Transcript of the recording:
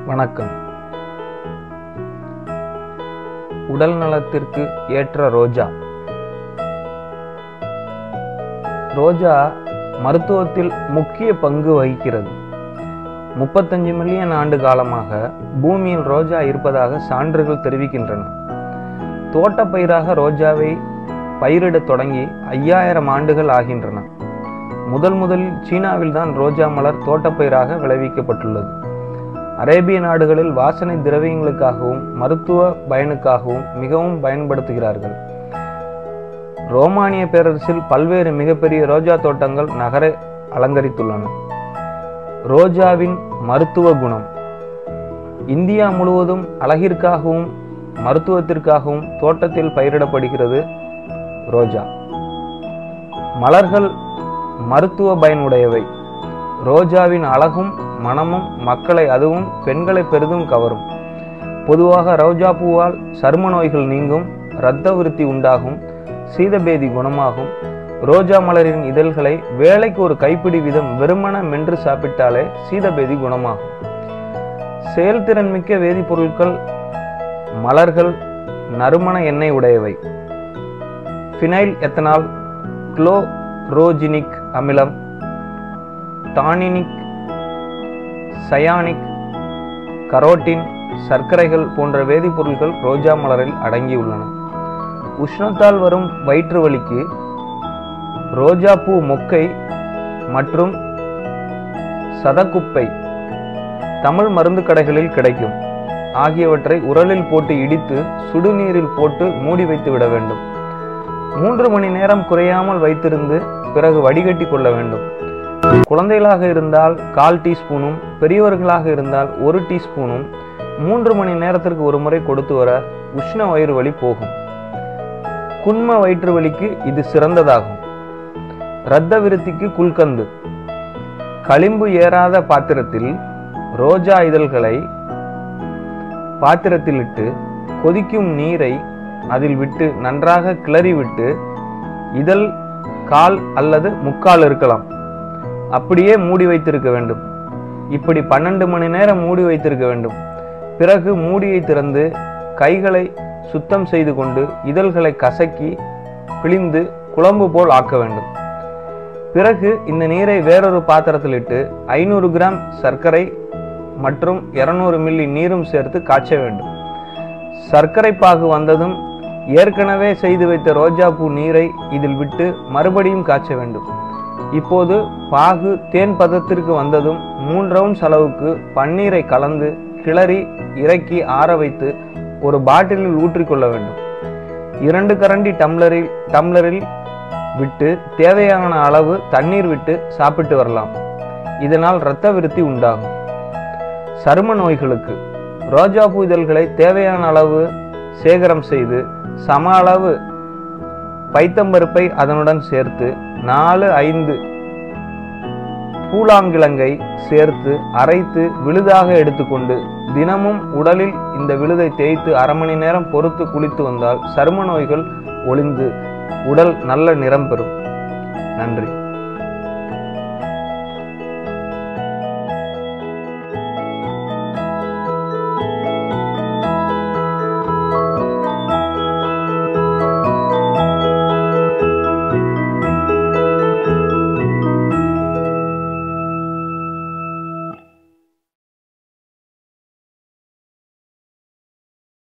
வணக்கம் உடல் நலத்திற்கு ஏற்ற ரோஜா ரோஜா மருத்துவத்தில் முக்கிய பங்கு வகிக்கிறது முப்பத்தஞ்சு மில்லியன் ஆண்டு காலமாக பூமியில் ரோஜா இருப்பதாக சான்றுகள் தெரிவிக்கின்றன தோட்டப்பயிராக ரோஜாவை பயிரிடத் தொடங்கி ஐயாயிரம் ஆண்டுகள் ஆகின்றன முதல் முதலில் சீனாவில் தான் ரோஜா மலர் தோட்டப்பயிராக விளைவிக்கப்பட்டுள்ளது அரேபிய நாடுகளில் வாசனை திரவியங்களுக்காகவும் மருத்துவ பயனுக்காகவும் மிகவும் பயன்படுத்துகிறார்கள் ரோமானிய பேரரசில் பல்வேறு மிகப்பெரிய ரோஜா தோட்டங்கள் நகரை அலங்கரித்துள்ளன ரோஜாவின் மருத்துவ குணம் இந்தியா முழுவதும் அழகிற்காகவும் மருத்துவத்திற்காகவும் தோட்டத்தில் பயிரிடப்படுகிறது ரோஜா மலர்கள் மருத்துவ பயனுடையவை ரோஜாவின் அழகும் மனமும் மக்களை அதுவும் பெண்களை பெரிதும் கவரும் பொதுவாக ரோஜா பூவால் சரும நோய்கள் நீங்கும் இரத்த விருத்தி உண்டாகும் சீதபேதி குணமாகும் ரோஜா மலரின் இதழ்களை வேலைக்கு ஒரு கைப்பிடி வீதம் வெறுமன மென்று சாப்பிட்டாலே சீதபேதி குணமாகும் செயல்திறன் மிக்க வேதிப்பொருட்கள் மலர்கள் நறுமண எண்ணெய் உடையவை ஃபினைல் எத்தனால் குளோரோஜினிக் அமிலம் டானினிக் சயானிக் கரோட்டின் சர்க்கரைகள் போன்ற வேதிப்பொருட்கள் ரோஜா மலரில் அடங்கியுள்ளன உஷ்ணத்தால் வரும் வயிற்று வலிக்கு ரோஜா பூ மொக்கை மற்றும் சதக்குப்பை தமிழ் மருந்து கடைகளில் கிடைக்கும் ஆகியவற்றை உரலில் போட்டு இடித்து சுடுநீரில் போட்டு மூடி வைத்து விட வேண்டும் மூன்று மணி நேரம் குறையாமல் வைத்திருந்து பிறகு வடிகட்டி கொள்ள வேண்டும் குழந்தைகளாக இருந்தால் கால் டீஸ்பூனும் பெரியவர்களாக இருந்தால் ஒரு டீஸ்பூனும் மூன்று மணி நேரத்திற்கு ஒரு முறை கொடுத்து வர உஷ்ண வயிறு வலி போகும் குன்ம வயிற்று வலிக்கு இது சிறந்ததாகும் இரத்த விருத்திக்கு குல்கந்து களிம்பு ஏறாத பாத்திரத்தில் ரோஜா இதழ்களை பாத்திரத்தில் இட்டு கொதிக்கும் நீரை அதில் விட்டு நன்றாக கிளறி விட்டு இதழ் கால் அல்லது முக்கால் இருக்கலாம் அப்படியே மூடி வைத்திருக்க வேண்டும் இப்படி பன்னெண்டு மணி நேரம் மூடி வைத்திருக்க வேண்டும் பிறகு மூடியை திறந்து கைகளை சுத்தம் செய்து கொண்டு இதழ்களை கசக்கி பிழிந்து குழம்பு போல் ஆக்க வேண்டும் பிறகு இந்த நீரை வேறொரு பாத்திரத்தில் இட்டு ஐநூறு கிராம் சர்க்கரை மற்றும் இருநூறு மில்லி நீரும் சேர்த்து காய்ச்ச வேண்டும் சர்க்கரை பாகு வந்ததும் ஏற்கனவே செய்து வைத்த ரோஜா பூ நீரை இதில் விட்டு மறுபடியும் காய்ச்ச வேண்டும் இப்போது பாகு தேன் பதத்திற்கு வந்ததும் மூன்று ரவுண்ட்ஸ் அளவுக்கு பன்னீரை கலந்து கிளறி இறக்கி ஆற வைத்து ஒரு பாட்டிலில் ஊற்றிக்கொள்ள வேண்டும் இரண்டு கரண்டி டம்ளரில் டம்ளரில் விட்டு தேவையான அளவு தண்ணீர் விட்டு சாப்பிட்டு வரலாம் இதனால் இரத்த விருத்தி உண்டாகும் சரும நோய்களுக்கு ரோஜா பூ இதழ்களை தேவையான அளவு சேகரம் செய்து சம அளவு பைத்தம்பருப்பை அதனுடன் சேர்த்து நாலு ஐந்து பூலாங்கிழங்கை சேர்த்து அரைத்து விழுதாக எடுத்துக்கொண்டு தினமும் உடலில் இந்த விழுதை தேய்த்து அரை மணி நேரம் பொறுத்து குளித்து வந்தால் சரும நோய்கள் ஒளிந்து உடல் நல்ல நிறம் பெறும் நன்றி